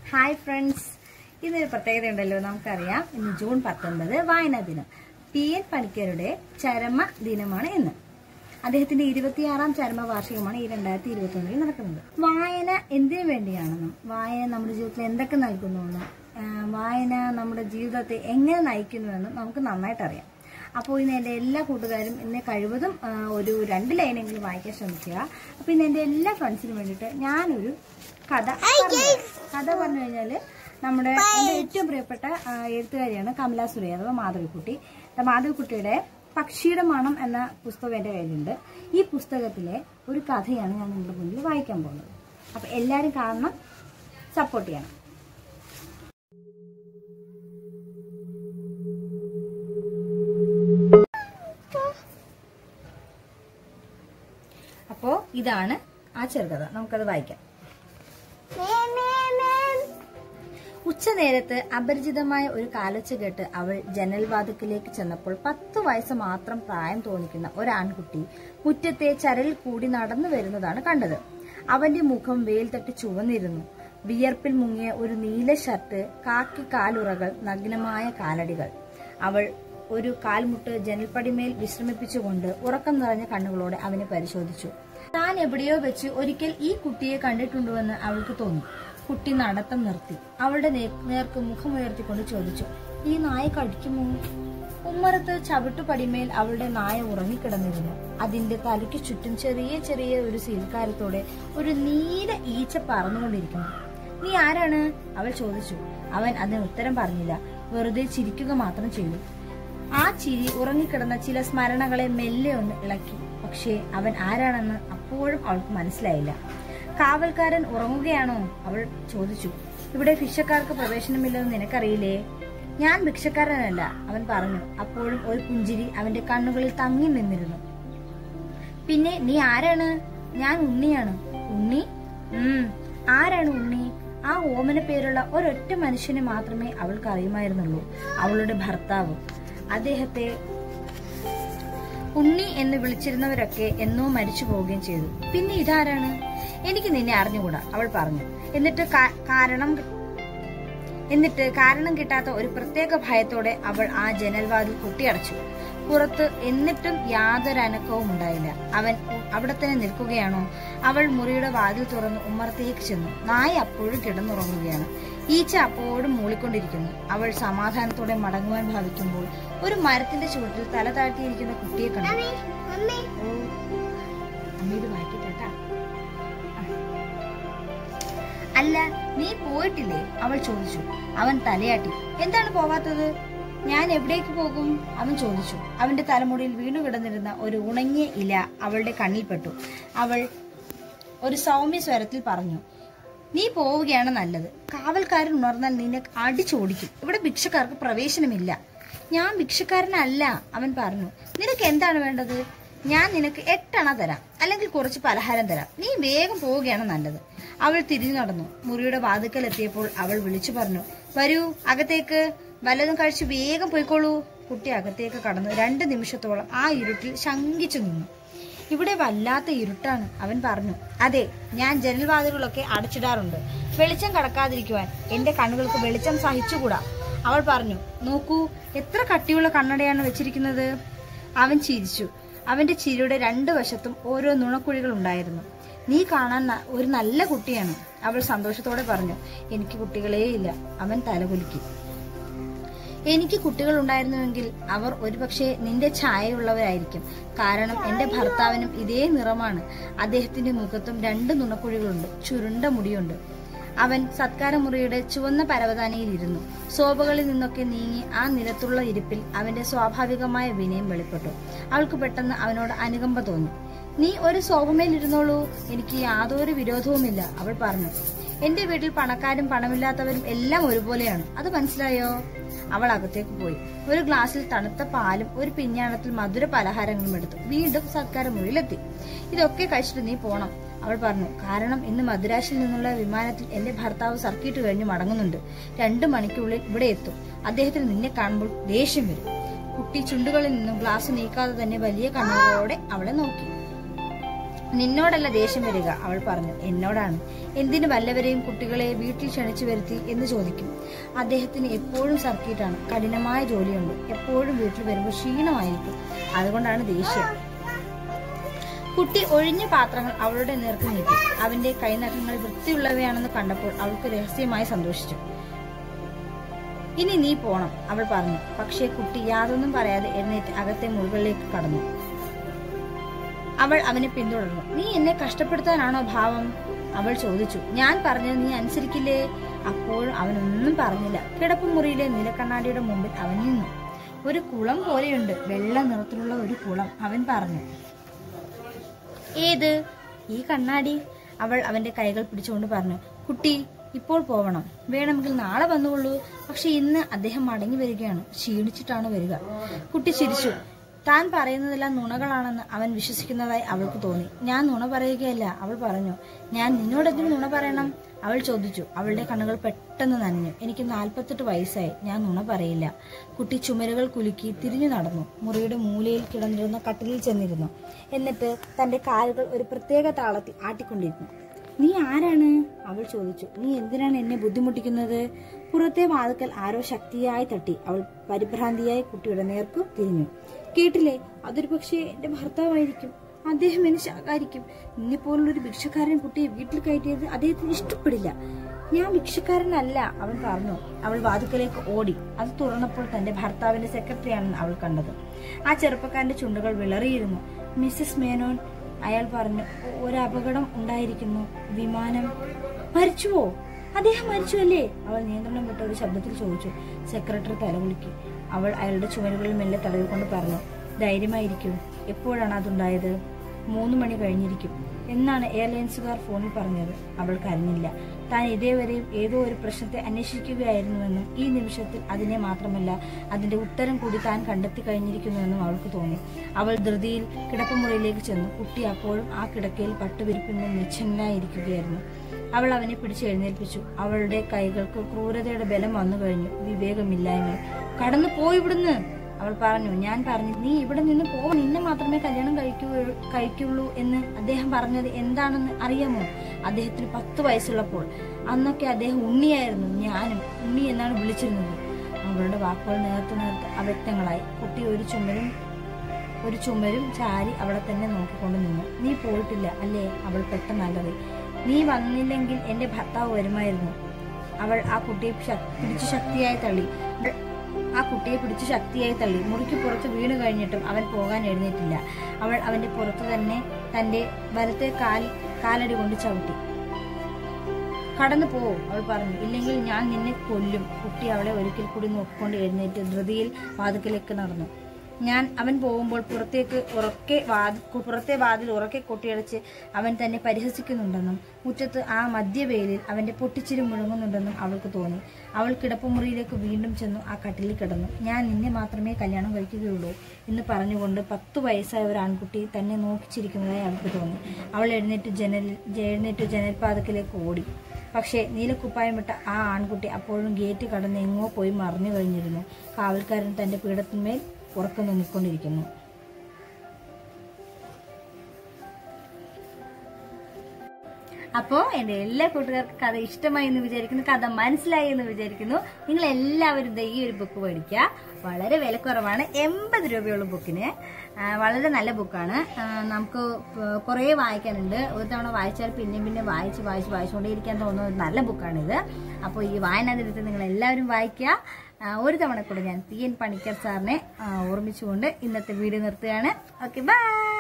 Hi friends ഇന്നൊരു പ്രത്യേകത ഉണ്ടല്ലോ നമുക്കറിയാം ഇന്ന് ജൂൺ പത്തൊൻപത് വായനാ ദിനം പി എൻ പണിക്കരുടെ ചരമ ദിനമാണ് ഇന്ന് അദ്ദേഹത്തിന്റെ ഇരുപത്തിയാറാം ചരമ വാർഷികമാണ് ഈ രണ്ടായിരത്തി ഇരുപത്തി ഒന്നിൽ നടക്കുന്നത് വായന എന്തിനു വേണ്ടിയാണെന്നും വായന നമ്മുടെ ജീവിതത്തിൽ എന്തൊക്കെ നൽകുന്നുവെന്നും ആ, വായന നമ്മുടെ ജീവിതത്തെ എങ്ങനെ നയിക്കുന്നുവെന്നും നമുക്ക് നന്നായിട്ട് അറിയാം അപ്പോൾ ഇന്ന് എൻ്റെ എല്ലാ കൂട്ടുകാരും ഇന്ന് കഴിവതും ആ, ഒരു രണ്ട് ലൈനെങ്കിലും വായിക്കാൻ ശ്രമിക്കുക അപ്പോൾ ഇന്ന് എൻ്റെ എല്ലാ ഫ്രണ്ട്സിനും വേണ്ടിയിട്ട് ഞാനൊരു കഥ പറഞ്ഞുതരാം. കഥ പറഞ്ഞു കഴിഞ്ഞാൽ നമ്മുടെ എൻ്റെ ഏറ്റവും പ്രിയപ്പെട്ട ആ, എഴുത്തുകാരിയാണ് കമല സുരേ അഥവാ മാധവിക്കുട്ടി ദ മാധവിക്കുട്ടിയുടെ പക്ഷിയുടെ മണം എന്ന പുസ്തകം എൻ്റെ കയ്യിലുണ്ട് ഈ പുസ്തകത്തിലെ ഒരു കഥയാണ് ഞാൻ നിങ്ങളുടെ മുന്നിൽ വായിക്കാൻ പോകുന്നത് അപ്പോൾ എല്ലാവരും കാണണം സപ്പോർട്ട് ചെയ്യണം അപ്പോൾ ഇതാണ് ആ ചെറുകഥ നമുക്കത് വായിക്കാം ഉച്ചനേരത്ത് അപരിചിതമായ ഒരു കാലൊച്ച കേട്ട് അവൾ ജനൽവാതിക്കലേക്ക് ചെന്നപ്പോൾ പത്ത് വയസ്സ് മാത്രം പ്രായം തോന്നിക്കുന്ന ഒരാൺകുട്ടി മുറ്റത്തെ ചരലിൽ കൂടി നടന്നു വരുന്നതാണ് കണ്ടത് അവന്റെ മുഖം വെയിൽ തട്ടി ചുവന്നിരുന്നു വിയർപ്പിൽ മുങ്ങിയ ഒരു നീല ഷർട്ട് കാക്കി കാലുറകൾ നഗ്നമായ കാലടികൾ അവൾ ഒരു കാൽമുട്ട് ജനൽപ്പടിമേൽ വിശ്രമിപ്പിച്ചുകൊണ്ട് ഉറക്കം നിറഞ്ഞ കണ്ണുകളോടെ അവനെ പരിശോധിച്ചു താൻ എവിടെയോ വെച്ച് ഒരിക്കൽ ഈ കുട്ടിയെ കണ്ടിട്ടുണ്ടുവെന്ന് അവൾക്ക് തോന്നി കുട്ടി നടത്തം നിർത്തി അവളുടെ നേ- നേർക്ക് മുഖമുയർത്തിക്കൊണ്ട് ചോദിച്ചു ഈ നായ കടിക്കുമോ ഉമ്മറത്ത് ചവിട്ടുപടിമേൽ അവളുടെ നായ ഉറങ്ങിക്കിടന്നിരുന്നു അതിന്റെ തലയ്ക്ക് ചുറ്റും ചെറിയ ചെറിയ ഒരു സീൽക്കാരത്തോടെ ഒരു നീല ഈച്ച പറന്നുകൊണ്ടിരിക്കുന്നു നീ ആരാണ് അവൾ ചോദിച്ചു അവൻ അതിന് ഉത്തരം പറഞ്ഞില്ല വെറുതെ ചിരിക്കുക മാത്രം ചെയ്തു ആ ചിരി ഉറങ്ങിക്കിടന്ന ചില സ്മരണകളെ മെല്ലെ ഒന്ന് ഇളക്കി പക്ഷേ അവൻ ആരാണെന്ന് അപ്പോഴും അവൾക്ക് മനസ്സിലായില്ല കാവൽക്കാരൻ ഉറങ്ങുകയാണോ അവൾ ചോദിച്ചു ഇവിടെ ഭിക്ഷക്കാർക്ക് പ്രവേശനമില്ലെന്ന് നിനക്കറിയില്ലേ ഞാൻ ഭിക്ഷക്കാരനല്ല അവൻ പറഞ്ഞു അപ്പോഴും ഒരു പുഞ്ചിരി അവന്റെ കണ്ണുകളിൽ തങ്ങി നിന്നിരുന്നു പിന്നെ നീ ആരാണ് ഞാൻ ഉണ്ണിയാണ് ഉണ്ണി ഉം ആരാണ് ഉണ്ണി ആ ഓമന പേരുള്ള ഒരൊറ്റ മനുഷ്യനെ മാത്രമേ അവൾക്ക് അറിയുമായിരുന്നുള്ളൂ അവളുടെ ഭർത്താവ് അദ്ദേഹത്തെ ഉണ്ണി എന്ന് വിളിച്ചിരുന്നവരൊക്കെ എന്നോ മരിച്ചു പോവുകയും ചെയ്തു പിന്നെ ഇതാരാണ് എനിക്ക് നിന്നെ അറിഞ്ഞുകൂടാ അവൾ പറഞ്ഞു എന്നിട്ട് കാ- കാരണം എന്നിട്ട് കാരണം കിട്ടാത്ത ഒരു പ്രത്യേക ഭയത്തോടെ അവൾ ആ ജനൽവാതിൽ കുട്ടിയടച്ചു പുറത്ത് എന്നിട്ടും യാതൊരു അനക്കവും ഉണ്ടായില്ല അവൻ അവിടെ തന്നെ നിൽക്കുകയാണോ അവൾ മുറിയുടെ വാതിൽ തുറന്ന് ഉമ്മറത്തേക്ക് ചെന്നു നായ അപ്പോഴും കിടന്നുറങ്ങുകയാണ് ഈച്ച അപ്പോഴും മൂളിക്കൊണ്ടിരിക്കുന്നു അവൾ സമാധാനത്തോടെ മടങ്ങുവാൻ ഭാവിക്കുമ്പോൾ ഒരു മരത്തിന്റെ ചുവട്ടിൽ തല താഴ്ത്തിയിരിക്കുന്ന കുട്ടിയെ കണ്ടു ഓ അമ്മ ഇത് വായിക്കട്ടെ അല്ല നീ പോയിട്ടില്ലേ അവൾ ചോദിച്ചു അവൻ തലയാട്ടി എന്താണ് പോവാത്തത് ഞാൻ എവിടേക്ക് പോകും അവൻ ചോദിച്ചു അവന്റെ തലമുടിയിൽ വീണു കിടന്നിരുന്ന ഒരു ഉണങ്ങിയ ഇല അവളുടെ കണ്ണിൽപ്പെട്ടു അവൾ ഒരു സൗമ്യ സ്വരത്തിൽ പറഞ്ഞു നീ പോവുകയാണ് നല്ലത് കാവൽക്കാരൻ ഉണർന്നാൽ നിന്നെ അടിച്ചോടിക്കും ഇവിടെ ഭിക്ഷക്കാർക്ക് പ്രവേശനമില്ല ഞാൻ ഭിക്ഷക്കാരനല്ല അവൻ പറഞ്ഞു നിനക്ക് എന്താണ് വേണ്ടത് ഞാൻ നിനക്ക് എട്ടണ തരാം അല്ലെങ്കിൽ കുറച്ച് പലഹാരം തരാം നീ വേഗം പോവുകയാണ് നല്ലത് അവൾ തിരിഞ്ഞു നടന്നു മുറിയുടെ വാതുക്കൽ എത്തിയപ്പോൾ അവൾ വിളിച്ചു പറഞ്ഞു വരൂ അകത്തേക്ക് വല്ലതും കഴിച്ച് വേഗം പോയിക്കോളൂ കുട്ടി അകത്തേക്ക് കടന്നു രണ്ട് നിമിഷത്തോളം ആ ഇരുട്ടിൽ ശങ്കിച്ചു നിന്നു ഇവിടെ വല്ലാത്ത ഇരുട്ടാണ് അവൻ പറഞ്ഞു അതെ ഞാൻ ജനൽവാതിലുകളൊക്കെ അടച്ചിടാറുണ്ട് വെളിച്ചം കടക്കാതിരിക്കുവാൻ എന്റെ കണ്ണുകൾക്ക് വെളിച്ചം സഹിച്ചുകൂടാ അവൾ പറഞ്ഞു നോക്കൂ എത്ര കട്ടിയുള്ള കണ്ണടയാണ് വെച്ചിരിക്കുന്നത് അവൻ ചിരിച്ചു അവന്റെ ചിരിയുടെ രണ്ടു വശത്തും ഓരോ നുണക്കുഴികൾ ഉണ്ടായിരുന്നു നീ കാണാൻ ന- ഒരു നല്ല കുട്ടിയാണ് അവൾ സന്തോഷത്തോടെ പറഞ്ഞു എനിക്ക് കുട്ടികളേ ഇല്ല അവൻ തലകുലുക്കി എനിക്ക് കുട്ടികൾ ഉണ്ടായിരുന്നുവെങ്കിൽ അവർ ഒരുപക്ഷെ നിന്റെ ഛായയുള്ളവരായിരിക്കും കാരണം എന്റെ ഭർത്താവിനും ഇതേ നിറമാണ് അദ്ദേഹത്തിന്റെ മുഖത്തും രണ്ട് നുണക്കുഴികളുണ്ട് ചുരുണ്ട മുടിയുണ്ട് അവൻ സത്കാരമുറിയുടെ ചുവന്ന പരവതാനിയിൽ ഇരുന്നു ശോഭകളിൽ നിന്നൊക്കെ നീങ്ങി ആ നിലത്തുള്ള ഇരിപ്പിൽ അവന്റെ സ്വാഭാവികമായ വിനയം വെളിപ്പെട്ടു അവൾക്ക് പെട്ടെന്ന് അവനോട് അനുകമ്പ തോന്നി നീ ഒരു സോഫമേൽ ഇരുന്നോളൂ എനിക്ക് യാതൊരു വിരോധവുമില്ല അവൾ പറഞ്ഞു എന്റെ വീട്ടിൽ പണക്കാരും പണമില്ലാത്തവരും എല്ലാം ഒരുപോലെയാണ് അത് മനസ്സിലായോ അവൾ അകത്തേക്ക് പോയി ഒരു ഗ്ലാസ്സിൽ തണുത്ത പാലും ഒരു പിഞ്ഞാണത്തിൽ മധുര പലഹാരങ്ങളും എടുത്തു വീണ്ടും സത്കാരമുറിയിലെത്തി ഇതൊക്കെ കഴിച്ചിട്ട് നീ പോണം അവൾ പറഞ്ഞു കാരണം ഇന്ന് മദ്രാശിൽ നിന്നുള്ള വിമാനത്തിൽ എന്റെ ഭർത്താവ് സർക്കിട്ട് കഴിഞ്ഞ് മടങ്ങുന്നുണ്ട് രണ്ടു മണിക്കുള്ളിൽ ഇവിടെ എത്തും അദ്ദേഹത്തിന് നിന്നെ കാണുമ്പോൾ ദേഷ്യം വരും കുട്ടി ചുണ്ടുകളിൽ നിന്നും ഗ്ലാസ് നീക്കാതെ തന്നെ വലിയ കണ്ണുകളോടെ അവളെ നോക്കി നിന്നോടല്ല ദേഷ്യം വരിക അവൾ പറഞ്ഞു എന്നോടാണ് എന്തിനു വല്ലവരെയും കുട്ടികളെ വീട്ടിൽ ക്ഷണിച്ചു വരുത്തി എന്ന് ചോദിക്കും അദ്ദേഹത്തിന് എപ്പോഴും സർക്കിട്ടാണ് കഠിനമായ ജോലിയുണ്ട് എപ്പോഴും വീട്ടിൽ വരുമ്പോൾ ക്ഷീണമായിരിക്കും അതുകൊണ്ടാണ് ദേഷ്യം കുട്ടി ഒഴിഞ്ഞ പാത്രങ്ങൾ അവളുടെ നേർക്ക് നീട്ടി അവന്റെ കൈനഖങ്ങൾ വൃത്തിയുള്ളവയാണെന്ന് കണ്ടപ്പോൾ അവൾക്ക് രഹസ്യമായി സന്തോഷിച്ചു ഇനി നീ പോണം അവൾ പറഞ്ഞു പക്ഷേ കുട്ടി യാതൊന്നും പറയാതെ എഴുന്നേറ്റ് അകത്തെ മുറികളിലേക്ക് കടന്നു അവൾ അവനെ പിന്തുടർന്നു നീ എന്നെ കഷ്ടപ്പെടുത്താനാണോ ഭാവം അവൾ ചോദിച്ചു ഞാൻ പറഞ്ഞത് നീ അനുസരിക്കില്ലേ അപ്പോഴും അവനൊന്നും പറഞ്ഞില്ല കിടപ്പുമുറിയിലെ നിലക്കണ്ണാടിയുടെ മുമ്പിൽ അവൻ നിന്നു ഒരു കുളം പോലെയുണ്ട് വെള്ള നിറത്തിലുള്ള ഒരു കുളം അവൻ പറഞ്ഞു ഏത് ഈ കണ്ണാടി അവൾ അവന്റെ കൈകൾ പിടിച്ചുകൊണ്ട് പറഞ്ഞു കുട്ടി ഇപ്പോൾ പോവണം വേണമെങ്കിൽ നാളെ വന്നുകൊള്ളൂ പക്ഷെ ഇന്ന് അദ്ദേഹം മടങ്ങി വരികയാണ് ക്ഷീണിച്ചിട്ടാണ് വരിക കുട്ടി ചിരിച്ചു താൻ പറയുന്നതെല്ലാം നുണകളാണെന്ന് അവൻ വിശ്വസിക്കുന്നതായി അവൾക്ക് തോന്നി ഞാൻ നുണ പറയുകയല്ല അവൾ പറഞ്ഞു ഞാൻ നിന്നോടെങ്കിലും നുണ പറയണം അവൾ ചോദിച്ചു അവളുടെ കണ്ണുകൾ പെട്ടെന്ന് നനഞ്ഞു എനിക്ക് നാൽപ്പത്തെട്ട് വയസ്സായി ഞാൻ നുണ പറയില്ല കുട്ടി ചുമരുകൾ കുലുക്കി തിരിഞ്ഞു നടന്നു മുറിയുടെ മൂലയിൽ കിടന്നിരുന്ന കട്ടിലിൽ ചെന്നിരുന്നു എന്നിട്ട് തന്റെ കാലുകൾ ഒരു പ്രത്യേക താളത്തിൽ ആട്ടിക്കൊണ്ടിരുന്നു നീ ആരാണ് അവൾ ചോദിച്ചു നീ എന്തിനാണ് എന്നെ ബുദ്ധിമുട്ടിക്കുന്നത് പുറത്തെ വാതുക്കൽ ആരോ ശക്തിയായി തട്ടി അവൾ പരിഭ്രാന്തിയായി കുട്ടിയുടെ നേർക്കു തിരിഞ്ഞു കേട്ടില്ലേ അതൊരു പക്ഷേ എന്റെ ഭർത്താവായിരിക്കും അദ്ദേഹം എന്നെ ശകാരിക്കും നിന്നെ പോലുള്ള ഒരു ഭിക്ഷക്കാരൻ കുട്ടിയെ വീട്ടിൽ കയറ്റിയത് അദ്ദേഹത്തിന് ഇഷ്ടപ്പെടില്ല ഞാൻ ഭിക്ഷക്കാരനല്ല അവൻ പറഞ്ഞു അവൾ വാതുക്കലേക്ക് ഓടി അത് തുറന്നപ്പോൾ തന്റെ ഭർത്താവിന്റെ സെക്രട്ടറിയാണെന്ന് അവൾ കണ്ടത് ആ ചെറുപ്പക്കാരന്റെ ചുണ്ടുകൾ വിളറിയിരുന്നു മിസ്സസ് മേനോൻ അയാൾ പറഞ്ഞു ഒരു അപകടം ഉണ്ടായിരിക്കുന്നു വിമാനം മരിച്ചുവോ അദ്ദേഹം മരിച്ചു അല്ലേ അവൾ നിയന്ത്രണം വിട്ട ഒരു ശബ്ദത്തിൽ ചോദിച്ചു സെക്രട്ടറി തലകുലുക്കി അവൾ അയാളുടെ ചുമരുകളിൽ മെല്ലെ തടവിക്കൊണ്ട് പറഞ്ഞു ധൈര്യമായിരിക്കും എപ്പോഴാണ് അതുണ്ടായത് മൂന്ന് മണി കഴിഞ്ഞിരിക്കും എന്നാണ് എയർലൈൻസുകാർ ഫോണിൽ പറഞ്ഞത് അവൾ കരഞ്ഞില്ല താൻ ഇതേവരെയും ഏതോ ഒരു പ്രശ്നത്തെ അന്വേഷിക്കുകയായിരുന്നുവെന്നും ഈ നിമിഷത്തിൽ അതിനെ മാത്രമല്ല അതിന്റെ ഉത്തരം കൂടി താൻ കണ്ടെത്തി കഴിഞ്ഞിരിക്കുന്നുവെന്നും അവൾക്ക് തോന്നി അവൾ ധൃതിയിൽ കിടപ്പുമുറിയിലേക്ക് ചെന്നു കുട്ടി അപ്പോഴും ആ കിടക്കയിൽ പട്ടുവിരിപ്പിന്മേൽ നിശ്ചലനായിരിക്കുകയായിരുന്നു അവൾ അവനെ പിടിച്ച് എഴുന്നേൽപ്പിച്ചു അവളുടെ കൈകൾക്ക് ക്രൂരതയുടെ ബലം വന്നു കഴിഞ്ഞു വിവേകമില്ലായ്മ കടന്നു പോയി ഇവിടുന്ന് അവൾ പറഞ്ഞു ഞാൻ പറഞ്ഞു നീ ഇവിടെ നിന്ന് പോ നിന്നെ മാത്രമേ കല്യാണം കഴിക്കൂ കഴിക്കുള്ളൂ എന്ന് അദ്ദേഹം പറഞ്ഞത് എന്താണെന്ന് അറിയാമോ അദ്ദേഹത്തിന് പത്ത് വയസ്സുള്ളപ്പോൾ അന്നൊക്കെ അദ്ദേഹം ഉണ്ണിയായിരുന്നു ഞാനും ഉണ്ണി എന്നാണ് വിളിച്ചിരുന്നത് അവളുടെ വാക്കുകൾ നേർത്ത് നേർത്ത് അവ്യക്തങ്ങളായി കുട്ടി ഒരു ചുമരും ഒരു ചുമരും ചാരി അവിടെ തന്നെ നോക്കിക്കൊണ്ട് നിന്നു നീ പോയിട്ടില്ല അല്ലേ അവൾ പെട്ടെന്ന് അലറി നീ വന്നില്ലെങ്കിൽ എന്റെ ഭർത്താവ് വരുമായിരുന്നു അവൾ ആ കുട്ടിയെ ശക്- പിടിച്ചു ശക്തിയായി തള്ളി അവൾ ആ കുട്ടിയെ പിടിച്ചു ശക്തിയായി തള്ളി മുറിക്ക് പുറത്ത് വീണു കഴിഞ്ഞിട്ടും അവൻ പോകാൻ എഴുന്നേറ്റില്ല അവൾ അവന്റെ പുറത്ത് തന്നെ തന്റെ വലത്തെ കാൽ കാലടി കൊണ്ട് ചവിട്ടി കടന്നു പോ അവൾ പറഞ്ഞു ഇല്ലെങ്കിൽ ഞാൻ നിന്നെ കൊല്ലും കുട്ടി അവളെ ഒരിക്കൽ കൂടി നോക്കിക്കൊണ്ട് എഴുന്നേറ്റ് ധൃതിയിൽ വാതുക്കലേക്ക് നടന്നു ഞാൻ അവൻ പോകുമ്പോൾ പുറത്തേക്ക് ഉറക്കെ വാതി പുറത്തെ വാതിൽ ഉറക്കെ കൊട്ടിയടച്ച് അവൻ തന്നെ പരിഹസിക്കുന്നുണ്ടെന്നും മുറ്റത്ത് ആ മധ്യവേലിൽ അവന്റെ പൊട്ടിച്ചിരി മുഴങ്ങുന്നുണ്ടെന്നും അവൾക്ക് തോന്നി അവൾ കിടപ്പുമുറിയിലേക്ക് വീണ്ടും ചെന്നു ആ കട്ടിലിൽ കിടന്നു ഞാൻ നിന്നെ മാത്രമേ കല്യാണം കഴിക്കുകയുള്ളൂ എന്ന് പറഞ്ഞുകൊണ്ട് പത്തു വയസ്സായ ഒരു ആൺകുട്ടി തന്നെ നോക്കിച്ചിരിക്കുന്നതായി അവൾക്ക് തോന്നി അവൾ എഴുന്നേറ്റ് ജനലിൽ എഴുന്നേറ്റ് ജനൽപാതക്കിലേക്ക് ഓടി പക്ഷേ നീലക്കുപ്പായമിട്ട ആ ആൺകുട്ടി അപ്പോഴും ഗേറ്റ് കടന്ന് എങ്ങോ പോയി മറിഞ്ഞു കഴിഞ്ഞിരുന്നു കാവൽക്കാരൻ തന്റെ പീഠത്തിന്മേൽ ഉറക്കം നിന്നിക്കൊണ്ടിരിക്കുന്നു അപ്പോൾ എൻ്റെ എല്ലാ കൂട്ടുകാർക്കും കഥ ഇഷ്ടമായി എന്ന് വിചാരിക്കുന്നു കഥ മനസ്സിലായി എന്ന് വിചാരിക്കുന്നു നിങ്ങൾ എല്ലാവരും ദേ ഈ ഒരു ബുക്ക് മേടിക്കുക വളരെ വിലക്കുറവാണ് എൺപത് രൂപയുള്ള ബുക്കിന് ആ, വളരെ നല്ല ബുക്കാണ് ആ, നമുക്ക് പ- കുറേ വായിക്കാനുണ്ട് ഒരു തവണ വായിച്ചാൽ പിന്നെയും പിന്നെ വായിച്ച് വായിച്ച് വായിച്ചുകൊണ്ടേയിരിക്കാൻ തോന്നുന്ന ഒരു നല്ല ബുക്കാണിത് അപ്പോൾ ഈ വായനാ ദിനത്തിൽ നിങ്ങൾ എല്ലാവരും വായിക്കുക ആ, ഒരു തവണ കൂടെ ഞാൻ പി എൻ പണിക്കർ സാറിനെ ആ, ഓർമ്മിച്ചുകൊണ്ട് ഇന്നത്തെ വീഡിയോ നിർത്തുകയാണ് ഓക്കെ ബൈ